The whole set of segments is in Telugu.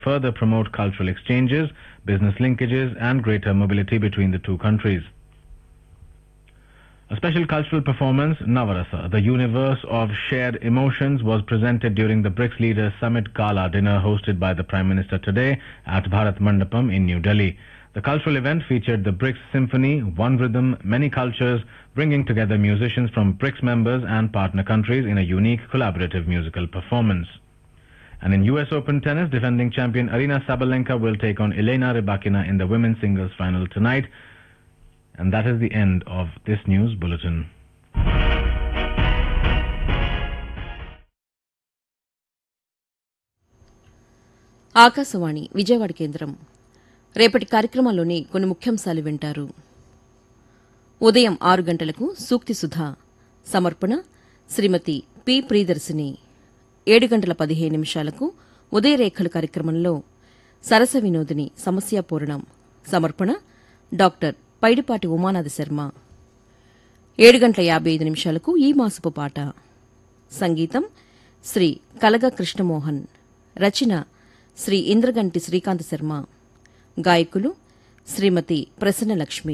further promote cultural exchanges, business linkages, and greater mobility between the two countries. A special cultural performance, Navarasa, the universe of shared emotions, was presented during the BRICS Leaders Summit Gala dinner hosted by the Prime Minister today at Bharat Mandapam in New Delhi. The cultural event featured the BRICS Symphony, One Rhythm, Many Cultures, bringing together musicians from BRICS members and partner countries in a unique collaborative musical performance. And in US Open tennis, defending champion Arina Sabalenka will take on Elena Rybakina in the women's singles final tonight. And that is the end of this news bulletin. Akashvani Vijayawada కేంద్రం రేపటి కార్యక్రమాల్లోని కొన్ని ముఖ్యాంశాలు వింటారు ఉదయం ఆరు గంటలకు సూక్తి సుధా సమర్పణ శ్రీమతి పి ప్రియదర్శిని ఏడు గంటల పదిహేను నిమిషాలకు ఉదయరేఖలు కార్యక్రమంలో సరస వినోదిని సమస్యాపూరణం సమర్పణ డాక్టర్ పైడిపాటి ఉమానాథ శర్మ ఏడు గంటల యాభై ఐదు నిమిషాలకు ఈ మాసపు పాట సంగీతం శ్రీ కలగ కృష్ణమోహన్ రచన శ్రీ ఇంద్రగంటి శ్రీకాంత శర్మ గాయకులు శ్రీమతి ప్రసన్నలక్ష్మి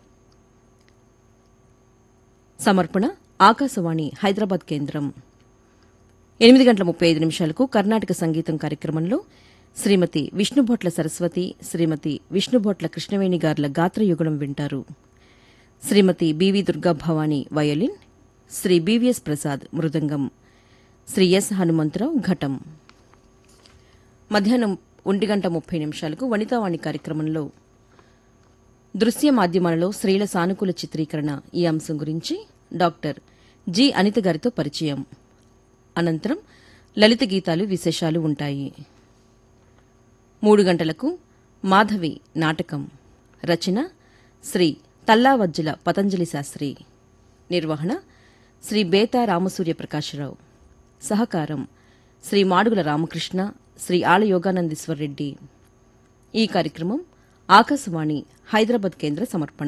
సమర్పణ ఆకాశవాణి హైదరాబాద్ కేంద్రం ఎనిమిది గంటల ముప్పై ఐదు నిమిషాలకు కర్ణాటక సంగీతం కార్యక్రమంలో శ్రీమతి విష్ణుభొట్ల సరస్వతి శ్రీమతి విష్ణుభొట్ల కృష్ణవేణి గార్ల గాత్రయుగళం వింటారు Shrimati BV Durga Bhavani violin Shri BVS Prasad మృదంగం శ్రీ ఎస్ హనుమంతరావు ఘటం మధ్యాహ్నం ఒంటి గంట ముప్పై నిమిషాలకు వనితావాణి కార్యక్రమంలో దృశ్య మాధ్యమాలలో స్త్రీల సానుకూల చిత్రీకరణ ఈ అంశం గురించి డాక్టర్ జి అనిత గారితో పరిచయం అనంతరం లలిత గీతాలు విశేషాలు ఉంటాయి మూడు గంటలకు మాధవి నాటకం రచన శ్రీ తల్లావజ్జల పతంజలి శాస్త్రి నిర్వహణ శ్రీ బేతా రామసూర్య ప్రకాశరావు సహకారం శ్రీ మాడుగుల రామకృష్ణ శ్రీ ఆల యోగానందీశ్వర్ రెడ్డి ఈ కార్యక్రమం ఆకాశవాణి హైదరాబాద్ కేంద్ర సమర్పణ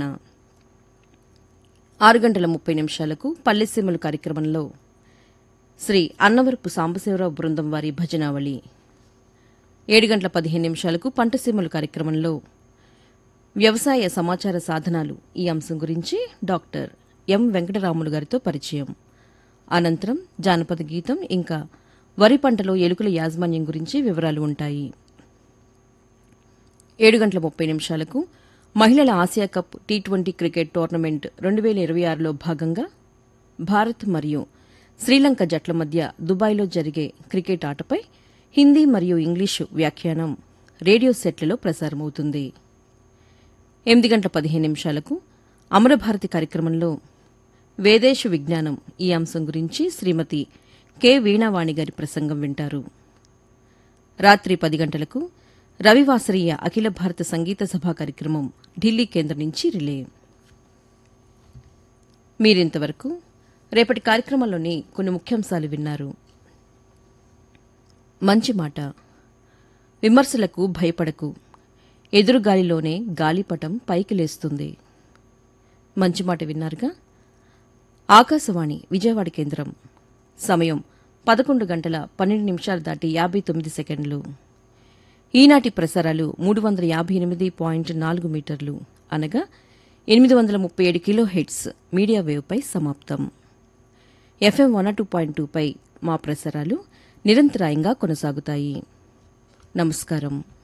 ఆరు గంటల ముప్పై నిమిషాలకు పల్లెసీమలు కార్యక్రమంలో శ్రీ అన్నవరపు సాంబశివరావు బృందం వారి భజనావళి ఏడు గంటల పదిహేను నిమిషాలకు పంటసీమలు కార్యక్రమంలో వ్యవసాయ సమాచార సాధనాలు ఈ అంశం గురించి డాక్టర్ ఎం వెంకటరాములు గారితో పరిచయం అనంతరం జానపద గీతం ఇంకా వరి పంటలో ఎలుకల యాజమాన్యం గురించి వివరాలు ఉంటాయి ఏడు గంటల ముప్పై నిమిషాలకు మహిళల Asia cup T twenty cricket tournament రెండు వేల ఇరవై ఆరులో భాగంగా భారత్ మరియు శ్రీలంక జట్ల మధ్య దుబాయ్లో జరిగే క్రికెట్ ఆటపై హిందీ మరియు ఇంగ్లీషు వ్యాఖ్యానం రేడియో సెట్లలో ప్రసారమవుతుంది ఎనిమిది గంటల పదిహేను నిమిషాలకు అమరభారతి కార్యక్రమంలో వేదేశు విజ్ఞానం ఈ అంశం గురించి శ్రీమతి కె వీణావాణి గారి ప్రసంగం వింటారు రాత్రి పది గంటలకు రవివాసరీయ అఖిల భారత సంగీత సభా కార్యక్రమం ఢిల్లీ కేంద్రం నుంచి రిలే మీరింతవరకు రేపటి కార్యక్రమంలోని కొన్ని ముఖ్యాంశాలు విన్నారు మంచి మాట విమర్శలకు భయపడకు ఎదురుగాలిలోనే గాలిపటం పైకి లేస్తుంది మంచి మాట విన్నారుగా ఆకాశవాణి విజయవాడ కేంద్రం సమయం పదకొండు గంటల పన్నెండు నిమిషాలు దాటి యాభై తొమ్మిది సెకండ్లు ఈనాటి ప్రసారాలు మూడు వందల యాభై ఎనిమిది పాయింట్ నాలుగు మీటర్లు అనగా ఎనిమిది వందల ముప్పై ఏడు కిలో హెడ్స్ మీడియా వేవ్పై సమాప్తం ఎఫ్ఎం వన్ టూ పాయింట్ టూపై మా ప్రసారాలు నిరంతరాయంగా కొనసాగుతాయి నమస్కారం